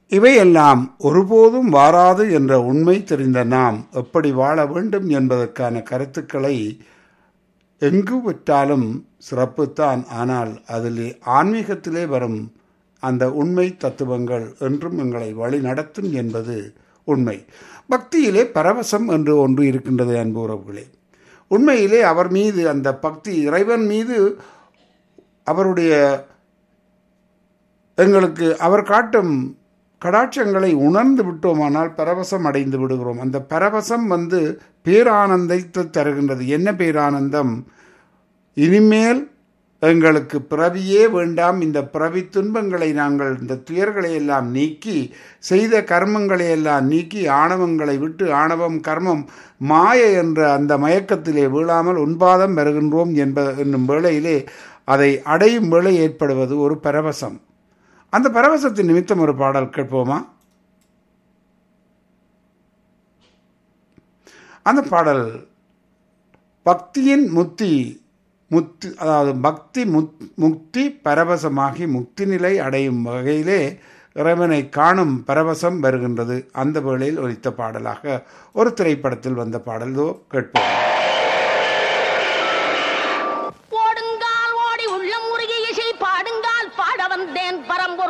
இவையெல்லாம் ஒருபோதும் வாராது என்ற உண்மை தெரிந்த நாம் எப்படி வாழ வேண்டும் என்பதற்கான கருத்துக்களை எங்கு விட்டாலும் சிறப்புத்தான் ஆனால் அதிலே ஆன்மீகத்திலே வரும் அந்த உண்மை தத்துவங்கள் என்றும் எங்களை வழி நடத்தும் என்பது உண்மை பக்தியிலே பரவசம் என்று ஒன்று இருக்கின்றது அன்பு உறவுகளே உண்மையிலே அவர் மீது அந்த பக்தி இறைவன் மீது அவருடைய எங்களுக்கு அவர் காட்டும் கடாட்சங்களை உணர்ந்து விட்டோமானால் பரவசம் அடைந்து விடுகிறோம் அந்த பரவசம் வந்து பேரானந்தத்தை தருகின்றது என்ன பேரானந்தம் இனிமேல் எங்களுக்கு பிறவியே வேண்டாம் இந்த பிறவி துன்பங்களை நாங்கள் இந்த துயர்களை எல்லாம் நீக்கி செய்த கர்மங்களை எல்லாம் நீக்கி ஆணவங்களை விட்டு ஆணவம் கர்மம் மாய என்ற அந்த மயக்கத்திலே வீழாமல் உன்பாதம் வருகின்றோம் என்ப என்னும் வேளையிலே அதை அடையும் வேளை ஏற்படுவது ஒரு பரவசம் அந்த பரவசத்தின் நிமித்தம் ஒரு பாடல் கேட்போமா அந்த பாடல் பக்தியின் முத்தி முத்து அதாவது பக்தி முத் முக்தி பரவசமாகி முக்தி நிலை அடையும் வகையிலே இறைவனை காணும் பரவசம் வருகின்றது அந்த வேளையில் ஒலித்த பாடலாக ஒரு திரைப்படத்தில் வந்த பாடலோ கேட்போம் ஓடுங்கால் ஓடி உள்ளம் உருகி இசை பாடுங்கால் பாட வந்தேன் பரம்பொருள்